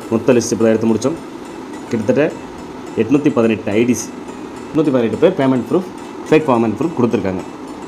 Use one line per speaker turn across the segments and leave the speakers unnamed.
மொத்த லிஸ்ட் இப்போ எடுத்து முடித்தோம் கிட்டத்தட்ட எட்நூற்றி பதினெட்டு ஐடிஸ் எட்நூற்றி பதினெட்டு பேர் payment proof fake payment proof கொடுத்துருக்காங்க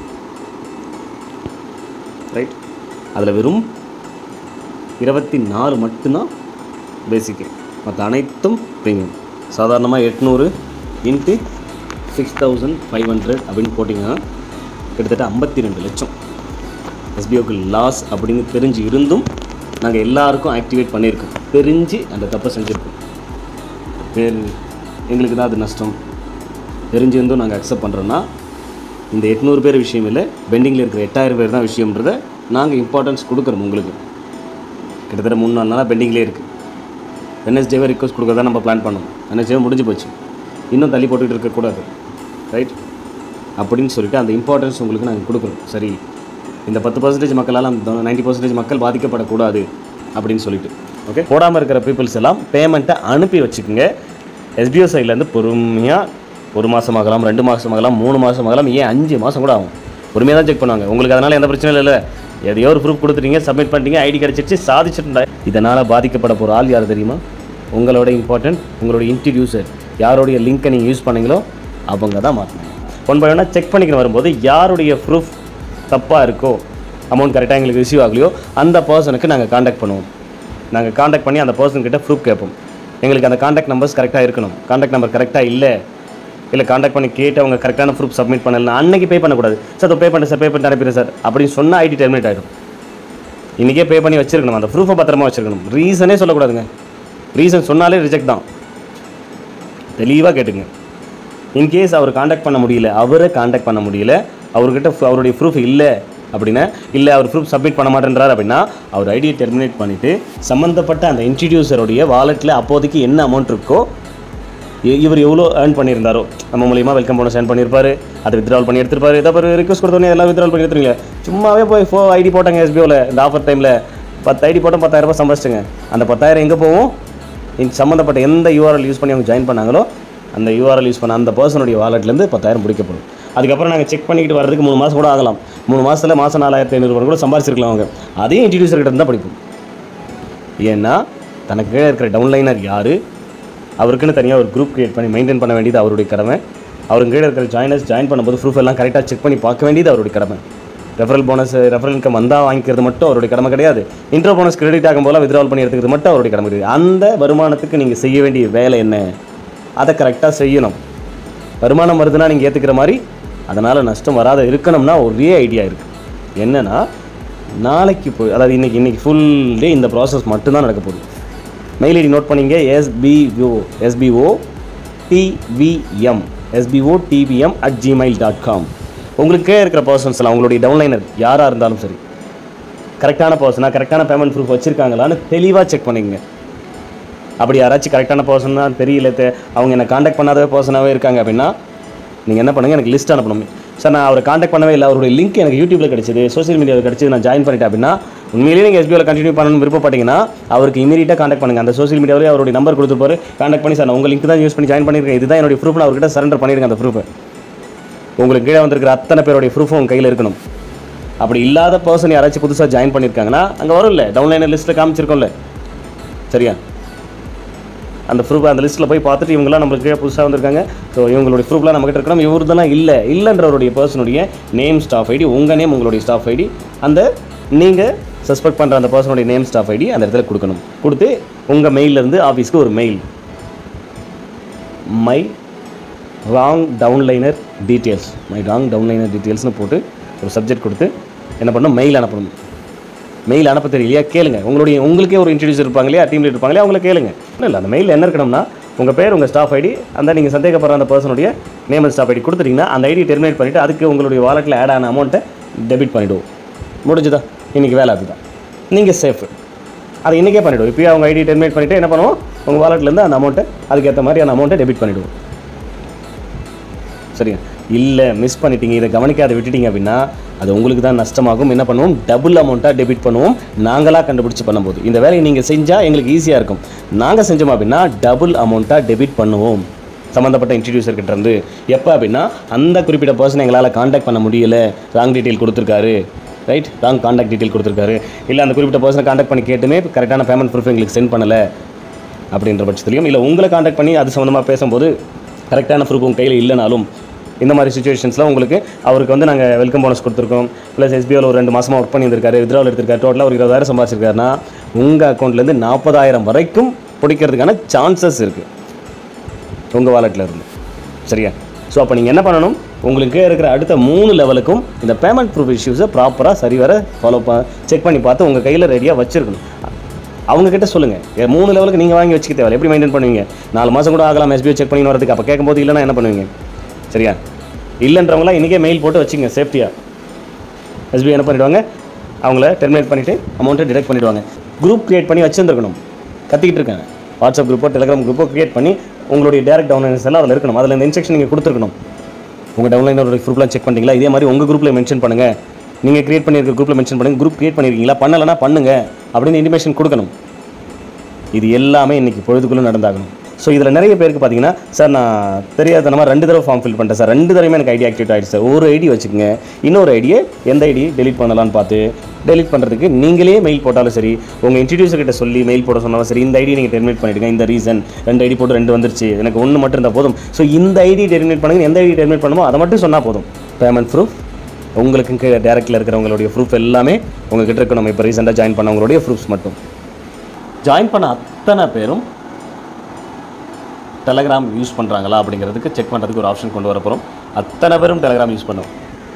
ரைட் அதில் வெறும் இருபத்தி நாலு மட்டும்தான் பேசிக்கு மற்ற அனைத்தும் ப்ரீமியம் சாதாரணமாக எட்நூறு into six thousand five hundred அப்படின்னு போட்டிங்கன்னா கிட்டத்தட்ட ஐம்பத்தி ரெண்டு லட்சம் எஸ்பிஓக்கு லாஸ் அப்படின்னு தெரிஞ்சு இருந்தும் நாங்கள் எல்லாருக்கும் ஆக்டிவேட் பண்ணியிருக்கோம் தெரிஞ்சு அந்த தப்பை செஞ்சுருக்கோம் பேர் எங்களுக்கு தான் அது நஷ்டம் தெரிஞ்சிருந்தும் நாங்கள் அக்செப்ட் பண்ணுறோன்னா இந்த எட்நூறு பேர் விஷயம் இல்லை பெண்டிங்கில் இருக்கிற எட்டாயிரம் பேர் தான் விஷயம்ன்றதை நாங்கள் இம்பார்ட்டன்ஸ் கொடுக்குறோம் உங்களுக்கு கிட்டத்தட்ட மூணு நாலு நாளாக பெண்டிங்லேயே இருக்குது வெனஸ்டேவே ரிக்வஸ்ட் கொடுக்க தான் நம்ம பிளான் பண்ணோம் வெனஸ்டேவே முடிஞ்சு போச்சு இன்னும் தள்ளி போட்டுக்கிட்டு இருக்கக்கூடாது ரைட் அப்படின்னு சொல்லிட்டு அந்த இம்பார்ட்டன்ஸ் உங்களுக்கு நாங்கள் கொடுக்குறோம் சரி இந்த பத்து பர்சன்டேஜ் மக்களால் அந்த நைன்டி பர்சன்டேஜ் மக்கள் பாதிக்கப்படக்கூடாது அப்படின்னு சொல்லிட்டு ஓகே போடாமல் இருக்கிற பீப்புள்ஸ் எல்லாம் பேமெண்ட்டை அனுப்பி வச்சுக்கோங்க எஸ்பிஓ சைட்லேருந்து பொறுமையாக ஒரு மாதம் ஆகலாம் ரெண்டு மாதம் ஆகலாம் மூணு மாதம் ஆகலாம் ஏன் அஞ்சு மாதம் கூட ஆகும் பொறுமையாக தான் செக் பண்ணுவாங்க உங்களுக்கு அதனால் எந்த பிரச்சனையும் இல்லை எதையோ ஒரு ப்ரூஃப் கொடுத்துட்டீங்க சப்மிட் பண்ணிட்டீங்க ஐடி கிடச்சிருச்சு சாதிச்சிட்டு இதனால் பாதிக்கப்பட போகிற ஆள் யார் தெரியுமா உங்களோட இம்பார்ட்டன்ட் உங்களோட இன்ட்ரடியூசர் யாருடைய லிங்க்கை நீங்கள் யூஸ் பண்ணீங்களோ அவங்க தான் மாற்றணும் ஒன் பை ஒன்னாக செக் பண்ணிக்கணும் வரும்போது யாருடைய ப்ரூஃப் தப்பாக இருக்கோ அமௌண்ட் கரெக்டாக எங்களுக்கு ரிசீவ் ஆகலையோ அந்த பர்சனுக்கு நாங்கள் காண்டாக்ட் பண்ணுவோம் நாங்கள் காண்டாக்ட் பண்ணி அந்த பர்சன் கிட்ட ப்ரூஃப் கேட்போம் எங்களுக்கு அந்த காண்டாக்ட் நம்பர்ஸ் கரெக்டாக இருக்கணும் காண்டாக்ட் நம்பர் கரெக்டாக இல்லை இல்லை காண்டாக்ட் பண்ணி கேட்டு அவங்க கரெக்டான ப்ரூஃப் சப்மிட் பண்ணலாம் அன்னைக்கு பே பண்ணக்கூடாது சார் பே பண்ணேன் சார் பே பண்ணி அனுப்பிடுறேன் சார் அப்படின்னு சொன்னால் ஐடி டெர்மினேட் ஆகிடும் இன்றைக்கே பே பண்ணி வச்சிருக்கணும் அந்த ப்ரூஃபை பத்திரமா வச்சிருக்கணும் ரீசனே சொல்லக்கூடாதுங்க ரீசன் சொன்னாலே ரிஜெக்ட் தான் தெளிவாக கேட்டுங்க இன்கேஸ் அவர் காண்டாக்ட் பண்ண முடியல அவரை காண்டாக்ட் பண்ண முடியல அவர்கிட்ட fu- அவருடைய ப்ரூஃப் இல்லை அப்படின்னா இல்லை அவர் ப்ரூஃப் சப்மிட் பண்ண மாட்டேன்றார் அப்படின்னா அவர் ஐடியை டெர்மினேட் பண்ணிவிட்டு சம்மந்தப்பட்ட அந்த இன்ட்ரடியூசருடைய வாலெட்டில் அப்போதைக்கு என்ன அமௌண்ட் இருக்கோ இ- இவர் எவ்வளோ ஏர்ன் பண்ணியிருந்தாரோ நம்ம மூலியமாக வெல்கம் போனஸ் ஏர்ன் பண்ணியிருப்பாரு அதை வித்ட்ரால் பண்ணி எடுத்திருப்பாரு இதை ஒரு ரிக்வஸ்ட் கொடுத்தோன்னே எல்லாம் வித்ட்ரால் பண்ணி எடுத்துருங்க சும்மாவே போய் ஃபோ ஐடி போட்டாங்க எஸ்பிஓவில் இந்த ஆஃபர் டைமில் பத்து ஐடி போட்டோம் பத்தாயிரம் ரூபாய் சம்பாதிச்சிங்க அந்த பத்தாயிரம் எங்கே போகும் இந்த சம்மந்தப்பட்ட எந்த யூஆர்எல் யூஸ் பண்ணி அவங்க ஜாயின் பண்ணாங்களோ அந்த யூஆர்எல் யூஸ் பண்ண அந்த பர்சனுடைய வாலெட்லேருந்து பத்தாயிரம் பிடிக்கப்படும் அதுக்கப்புறம் நாங்கள் செக் பண்ணிக்கிட்டு வரதுக்கு மூணு மாதம் கூட ஆகலாம் மூணு மாதத்தில் மாதம் நாலாயிரத்தி ஐநூறு கூட சம்பாதிச்சிருக்கலாம் அவங்க அதையும் இன்ட்ரடியூசர் கிட்ட இருந்து தான் படிப்போம் ஏன்னா தனக்கு கீழே இருக்கிற டவுன்லைனர் யார் அவருக்குன்னு தனியாக ஒரு குரூப் கிரியேட் பண்ணி மெயின்டைன் பண்ண வேண்டியது அவருடைய கடமை அவருக்கு கீழே இருக்கிற ஜாயினர்ஸ் ஜாயின் பண்ணும்போது ப்ரூஃப் எல்லாம் கரெக்டாக செக் பண்ணி பார்க்க வேண்டியது அவருடைய கடமை ரெஃபரல் போனஸ் ரெஃபரல் இன்கம் வந்தால் வாங்கிக்கிறது மட்டும் அவருடைய கடமை கிடையாது இன்ட்ரோ போனஸ் கிரெடிட் ஆகும் போல வித்ட்ரால் பண்ணி எடுத்துக்கிறது மட்டும் அவருடைய கடமை கிடையாது அந்த வருமானத்துக்கு நீங்கள் செய்ய வேண்டிய வேலை என்ன அதை கரெக்டாக செய்யணும் வருமானம் வருதுன்னா நீங்கள் ஏற்றுக்கிற மாதிரி அதனால் நஷ்டம் வராத இருக்கணும்னா ஒரே ஐடியா இருக்குது என்னன்னா நாளைக்கு போய் அதாவது இன்னைக்கு இன்னைக்கு ஃபுல் டே இந்த ப்ராசஸ் மட்டும்தான் நடக்க போகுது மெயில் ஐடி நோட் பண்ணிங்க SPO SPO TVM SPO TVM at Gmail dot com உங்களுக்கே இருக்கிற பர்சன்ஸ் எல்லாம் உங்களுடைய டவுன்லைனர் யாராக இருந்தாலும் சரி கரெக்டான பர்சனாக கரெக்டான பேமெண்ட் ப்ரூஃப் வச்சுருக்காங்களான்னு தெளிவாக செக் பண்ணிக்கங்க அப்படி யாராச்சும் கரெக்டான பர்சன் தான் தெரியல தெ- அவங்க என்னை காண்டாக்ட் பண்ணாத பர்சனாகவே இருக்காங்க அப்படின்னா நீங்கள் என்ன பண்ணுங்கள் எனக்கு லிஸ்ட் அனுப்பணும் சார் நான் அவரை காண்டாக்ட் பண்ணவே இல்லை அவருடைய லிங்க் எனக்கு யூடியூப்பில் கிடைச்சது சோஷியல் மீடியாவில் கிடைச்சது நான் ஜாயின் பண்ணிட்டேன் அப்படின்னா உண்மையிலேயே நீங்கள் எஸ்பிஓவில் கண்டினியூ பண்ணணும்னு விருப்பப்பட்டீங்கன்னா அவருக்கு இமீடியட்டாக காண்டாக்ட் பண்ணுங்கள் அந்த சோஷியல் மீடியாவிலே அவருடைய நம்பர் கொடுத்துருப்பாரு காண்டாக்ட் பண்ணி சார் நான் உங்கள் லிங்க் தான் யூஸ் பண்ணி ஜாயின் பண்ணியிருக்கேன் இதுதான் என்னுடைய ப்ரூஃப் நான் அவர்கிட்ட சரண்டர் பண்ணிடுங்க அந்த ப்ரூஃபை உங்களுக்கு கீழே வந்திருக்கிற அத்தனை பேருடைய ப்ரூஃபும் உங்கள் கையில் இருக்கணும் அப்படி இல்லாத பர்சன் யாராச்சும் புதுசாக ஜாயின் பண்ணியிருக்காங்கன்னா அங்கே வரும்ல டவுன்லைனர் லிஸ்ட்டில் காமிச்சிருக்கோம்ல சரியா அந்த ப்ரூஃப் அந்த லிஸ்ட்டில் போய் பார்த்துட்டு இவங்களாம் நம்மளுக்கு கீழே புதுசாக வந்திருக்காங்க ஸோ இவங்களுடைய ப்ரூஃப்லாம் நம்மகிட்ட இருக்கணும் இவருதெல்லாம் இல்லை இல்லைன்றவருடைய பர்சனுடைய நேம் ஸ்டாஃப் ஐடி உங்கள் நேம் உங்களுடைய ஸ்டாஃப் ஐடி அந்த நீங்கள் சஸ்பெக்ட் பண்ணுற அந்த பர்சனுடைய நேம் ஸ்டாஃப் ஐடி அந்த இடத்துல கொடுக்கணும் கொடுத்து உங்கள் மெயிலேருந்து ஆஃபீஸ்க்கு ஒரு mail my wrong downliner details my wrong downliner டீட்டெயில்ஸ்னு போட்டு ஒரு சப்ஜெக்ட் கொடுத்து என்ன பண்ணணும் மெயில் அனுப்பணும் மெயில் அனுப்ப தெரியலையா கேளுங்க உங்களுடைய உங்களுக்கே ஒரு இன்ட்ரடியூசர் இருப்பாங்க இல்லையா டீம் லீடர் இருப்பாங்க இல்லையா அவங்கள கேளுங்க இல்லை இல்லை அந்த மெயில் என்ன இருக்கணும்னா உங்கள் பேர் உங்கள் ஸ்டாஃப் ஐடி அந்த நீங்கள் சந்தேகப்படுற அந்த பர்சனுடைய நேம் அண்ட் ஸ்டாஃப் ஐடி கொடுத்துட்டீங்கன்னா அந்த ஐடி டெர்மினேட் பண்ணிவிட்டு அதுக்கு உங்களுடைய வாலெட்டில் ஆட் ஆன அமௌண்ட்டை டெபிட் பண்ணிவிடுவோம் முடிஞ்சுதா இன்றைக்கி வேலை அதுதான் நீங்கள் சேஃப் அதை இன்றைக்கே பண்ணிவிடுவோம் இப்போயே அவங்க ஐடி டெர்மினேட் பண்ணிவிட்டு என்ன பண்ணுவோம் உங்கள் வாலெட்லேருந்து அந்த அமௌண்ட்டை அதுக்கேற்ற மாதிரி அந்த அமௌண்ட்டை டெபிட் பண்ணிவிடுவோம் சரியா இல்லை மிஸ் பண்ணிட்டீங்க இதை கவனிக்காத விட்டுட்டீங்க அப்படின்னா அது உங்களுக்கு தான் நஷ்டமாகும் என்ன பண்ணுவோம் டபுள் அமௌண்ட்டாக டெபிட் பண்ணுவோம் நாங்களாக கண்டுபிடிச்சு பண்ணும்போது இந்த வேலையை நீங்கள் செஞ்சால் எங்களுக்கு ஈஸியாக இருக்கும் நாங்கள் செஞ்சோம் அப்படின்னா டபுள் அமௌண்ட்டாக டெபிட் பண்ணுவோம் சம்மந்தப்பட்ட இன்ட்ரடியூசர் கிட்ட இருந்து எப்போ அப்படின்னா அந்த குறிப்பிட்ட பர்சன் எங்களால் காண்டாக்ட் பண்ண முடியல ராங் டீட்டெயில் கொடுத்துருக்காரு ரைட் ராங் காண்டாக்ட் டீட்டெயில் கொடுத்துருக்காரு இல்லை அந்த குறிப்பிட்ட பர்சனை காண்டாக்ட் பண்ணி கேட்டுமே கரெக்டான பேமெண்ட் ப்ரூஃப் எங்களுக்கு சென்ட் பண்ணலை அப்படின்ற பட்சத்துலையும் இல்லை உங்களை காண்டாக்ட் பண்ணி அது சம்மந்தமாக பேசும்போது கரெக்டான ப்ரூஃப் உங்கள் கையில் இல்லைனாலும் இந்த மாதிரி சுச்சுவேஷன்ஸில் உங்களுக்கு அவருக்கு வந்து நாங்கள் வெல்கம் போனஸ் கொடுத்துருக்கோம் ப்ளஸ் எஸ்பிஐயில் ஒரு ரெண்டு மாதமாக ஒர்க் பண்ணியிருக்காரு வித்ராவல் எடுத்திருக்காரு டோட்டலாக ஒரு இருபதாயிரம் சம்பாதிச்சிருக்காருன்னா உங்கள் அக்கௌண்ட்லேருந்து நாற்பதாயிரம் வரைக்கும் பிடிக்கிறதுக்கான சான்சஸ் இருக்குது உங்கள் வாலெட்டில் இருந்து சரியா ஸோ அப்போ நீங்கள் என்ன பண்ணணும் உங்களுக்கு இருக்கிற அடுத்த மூணு லெவலுக்கும் இந்த பேமெண்ட் ப்ரூஃப் இஷ்யூஸை ப்ராப்பராக சரிவர ஃபாலோ ப செக் பண்ணி பார்த்து உங்கள் கையில் ரெடியாக வச்சுருக்கணும் அவங்க கிட்ட சொல்லுங்கள் மூணு லெவலுக்கு நீங்கள் வாங்கி வச்சுக்க தேவை எப்படி மெயின்டைன் பண்ணுவீங்க நாலு மாதம் கூட ஆகலாம் எஸ்பிஐ செக் பண்ணி வரதுக்கு அப்போ கேட்கும்போது இல்லைன்னா என்ன பண்ணுவீங்க சரியா இல்லைன்றவங்களாம் இன்றைக்கே மெயில் போட்டு வச்சுங்க சேஃப்டியாக எஸ்பிஐ என்ன பண்ணிடுவாங்க அவங்கள டெர்மினேட் பண்ணிவிட்டு அமௌண்ட்டை டிடெக்ட் பண்ணிடுவாங்க குரூப் க்ரியேட் பண்ணி வச்சுருந்துருக்கணும் கத்திக்கிட்டு இருக்காங்க வாட்ஸ்அப் குரூப்போ டெலிகிராம் குரூப்போ க்ரியேட் பண்ணி உங்களுடைய டேரக்ட் டவுன்லைன்ஸ் எல்லாம் அதில் இருக்கணும் அதில் இந்த இன்ஸ்ட்ரக்ஷன் நீங்கள் கொடுத்துருக்கணும் உங்கள் டவுன்லைனோட குரூப்லாம் செக் பண்ணிங்களா இதே மாதிரி உங்கள் குரூப்பில் மென்ஷன் பண்ணுங்கள் நீங்கள் க்ரியேட் பண்ணியிருக்க குரூப்பில் மென்ஷன் பண்ணுங்கள் குரூப் க்ரியேட் பண்ணியிருக்கீங்களா பண்ணலைன்னா பண்ணுங்க அப்படின்னு இன்டிமேஷன் கொடுக்கணும் இது எல்லாமே இன்றைக்கி பொழுதுக்குள்ளே நடந்தாகணும் ஸோ இதில் நிறைய பேருக்கு பார்த்தீங்கன்னா சார் நான் தெரியாதனமாக ரெண்டு தடவை ஃபார்ம் ஃபில் பண்ணிட்டேன் சார் ரெண்டு தடவையுமே எனக்கு ஐடி ஆக்டிவேட் ஆகிடுச்சு சார் ஒரு ஐடி வச்சுக்கோங்க இன்னொரு ஐடியை எந்த ஐடி டெலிட் பண்ணலாம்னு பார்த்து டெலிட் பண்ணுறதுக்கு நீங்களே மெயில் போட்டாலும் சரி உங்கள் இன்ஸ்டிடியூசர் கிட்ட சொல்லி மெயில் போட சொன்னாலும் சரி இந்த ஐடி நீங்கள் டெர்மினேட் பண்ணிடுங்க இந்த ரீசன் ரெண்டு ஐடி போட்டு ரெண்டு வந்துருச்சு எனக்கு ஒன்று மட்டும் இருந்தால் போதும் ஸோ இந்த ஐடி டெர்மினேட் பண்ணுங்க எந்த ஐடி டெர்மினேட் பண்ணுமோ அதை மட்டும் சொன்னால் போதும் பேமெண்ட் ப்ரூஃப் உங்களுக்கு டேரக்டில் இருக்கிறவங்களுடைய ப்ரூஃப் எல்லாமே உங்ககிட்ட இருக்கணும் இப்போ ரீசெண்டாக ஜாயின் பண்ணவங்களுடைய ப்ரூஃப்ஸ் மட்டும் ஜாயின் பண்ண அத்தனை பேரும் டெலகிராம் யூஸ் பண்ணுறாங்களா அப்படிங்கிறதுக்கு செக் பண்ணுறதுக்கு ஒரு ஆப்ஷன் கொண்டு வர போகிறோம் அத்தனை பேரும் டெலகிராம் யூஸ் பண்ணுவோம்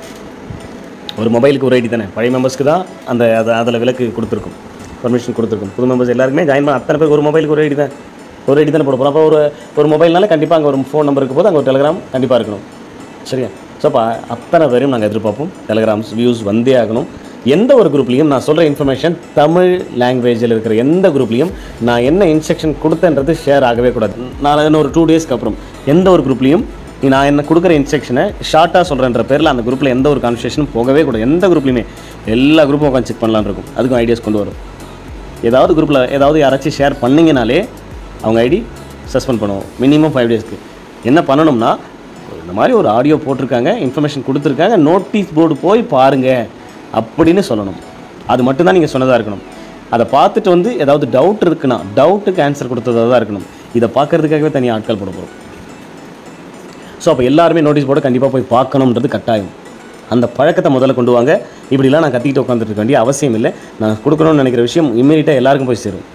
ஒரு மொபைலுக்கு ஒரு ஐடி தானே பழைய மெம்பர்ஸ்க்கு தான் அந்த அது அதில் விலக்கு கொடுத்துருக்கும் பர்மிஷன் கொடுத்துருக்கும் புது மெம்பர்ஸ் எல்லாருக்குமே ஜாயின் பண்ண அத்தனை பேருக்கு ஒரு மொபைலுக்கு ஒரு ஐடி தான் ஒரு ஐடி தானே போட போகிறோம் அப்போ ஒரு ஒரு மொபைல்னால கண்டிப்பாக அங்கே ஒரு ஃபோன் நம்பர் இருக்கும் போது அங்கே ஒரு டெலகிராம் கண்டிப்பாக இருக்கணும் சரியா ஸோ அப்போ அத்தனை பேரையும் நாங்கள் எதிர்பார்ப்போம் டெலகிராம்ஸ் வியூஸ் வந்தே ஆகணும் எந்த ஒரு குரூப்லேயும் நான் சொல்கிற இன்ஃபர்மேஷன் தமிழ் லாங்குவேஜில் இருக்கிற எந்த குரூப்லேயும் நான் என்ன இன்ஸ்ட்ரக்ஷன் கொடுத்தேன்றது ஷேர் ஆகவே கூடாது நான் இன்னும் ஒரு டூ டேஸ்க்கு அப்புறம் எந்த ஒரு குரூப்லேயும் நான் என்ன கொடுக்குற இன்ஸ்ட்ரக்ஷனை ஷார்ட்டாக சொல்கிறேன்ற பேரில் அந்த குரூப்பில் எந்த ஒரு கான்வர்சேஷனும் போகவே கூடாது எந்த குரூப்லையுமே எல்லா குரூப்பும் உட்காந்து செக் பண்ணலான்னு இருக்கும் அதுக்கும் ஐடியாஸ் கொண்டு வரும் ஏதாவது குரூப்பில் ஏதாவது யாராச்சும் ஷேர் பண்ணிங்கனாலே அவங்க ஐடி சஸ்பெண்ட் பண்ணுவோம் மினிமம் ஃபைவ் டேஸ்க்கு என்ன பண்ணணும்னா இந்த மாதிரி ஒரு ஆடியோ போட்டிருக்காங்க இன்ஃபர்மேஷன் கொடுத்துருக்காங்க நோட்டீஸ் போர்டு போய் பாருங்கள் அப்படின்னு சொல்லணும் அது மட்டும்தான் நீங்கள் சொன்னதாக இருக்கணும் அதை பார்த்துட்டு வந்து ஏதாவது டவுட் இருக்குன்னா டவுட்டுக்கு ஆன்சர் கொடுத்ததாக தான் இருக்கணும் இதை பார்க்கறதுக்காகவே தனியாக ஆட்கள் போட போகிறோம் ஸோ அப்போ எல்லாருமே நோட்டீஸ் போர்டு கண்டிப்பாக போய் பார்க்கணுன்றது கட்டாயம் அந்த பழக்கத்தை முதல்ல கொண்டு வாங்க இப்படிலாம் நான் கத்திக்கிட்டு உட்காந்துட்டு இருக்க வேண்டிய அவசியம் இல்லை நான் கொடுக்கணும்னு நினைக்கிற விஷயம் இம்மீடியட்டாக எல்லாருக்கும் போய் சேரும்